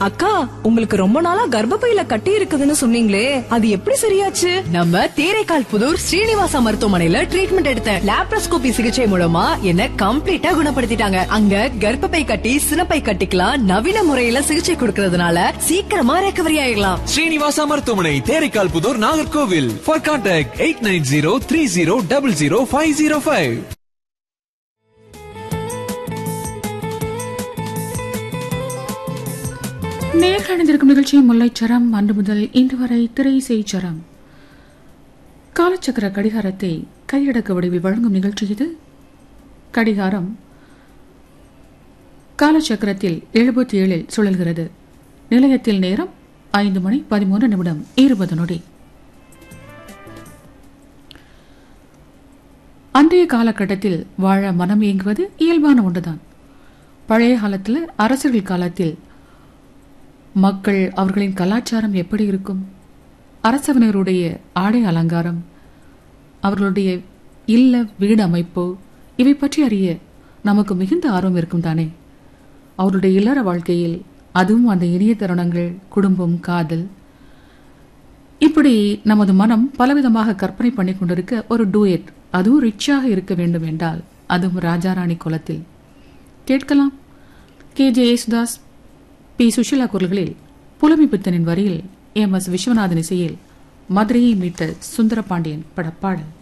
அக்கா உங்களுக்கு ரொம்ப நாளா கர்ப்பப்பையில கட்டி இருக்குதுன்னு சொன்னீங்களே அது எப்படி சரியாச்சு நம்ம தேரைக்கால் புதூர் ஸ்ரீனிவாசா மருத்துவமனையில ட்ரீட்மெண்ட் எடுத்த லாப்ரோஸ்கோபி சிகிச்சை மூலமா என்ன கம்ப்ளீட்டா குணப்படுத்திட்டாங்க அங்க கர்ப்பப்பை கட்டி சினப்பை கட்டிக்கலாம் நவீன முறையில சிகிச்சை கொடுக்கறதுனால சீக்கிரமா ரெக்கவரி ஆயிடலாம் ஸ்ரீனிவாசா மருத்துவமனை Theraikal Puthur Nagercoil for contact eight nine zero three zero double zero five zero five நேர்காணிந்திருக்கும் நிகழ்ச்சி முல்லைச்சரம் அன்று முதல் இன்று வரை திரை செய்ச்சரம் காலச்சக்கர கடிகாரத்தை கையடக்க வடிவில் வழங்கும் நிகழ்ச்சி இது கடிகாரம் காலச்சக்கரத்தில் எழுபத்தி ஏழில் சுழல்கிறது நிலையத்தில் நேரம் ஐந்து மணி பதிமூன்று நிமிடம் இருபது நொடி அன்றைய காலகட்டத்தில் வாழ மனம் இயங்குவது இயல்பான ஒன்றுதான் பழைய காலத்தில் அரசர்கள் காலத்தில் மக்கள் அவர்களின் கலாச்சாரம் எப்படி இருக்கும் அரசவனருடைய ஆடை அலங்காரம் அவர்களுடைய இல்ல வீடு அமைப்பு இவை பற்றி அறிய நமக்கு மிகுந்த ஆர்வம் இருக்கும் தானே அவருடைய இல்லற வாழ்க்கையில் அதுவும் அந்த இனிய தருணங்கள் குடும்பம் காதல் இப்படி நமது மனம் பலவிதமாக கற்பனை பண்ணி கொண்டிருக்க ஒரு டூயட் அதுவும் ரிச்சாக இருக்க வேண்டும் என்றால் அதுவும் ராஜாராணி குலத்தில் கேட்கலாம் K J Yesudas P Susheela குரல்களில் புலமி பித்தனின் வரியில் எம் எஸ் விஸ்வநாதன் இசையில் மதுரையை மீட்ட சுந்தரபாண்டியன் படப்பாடல்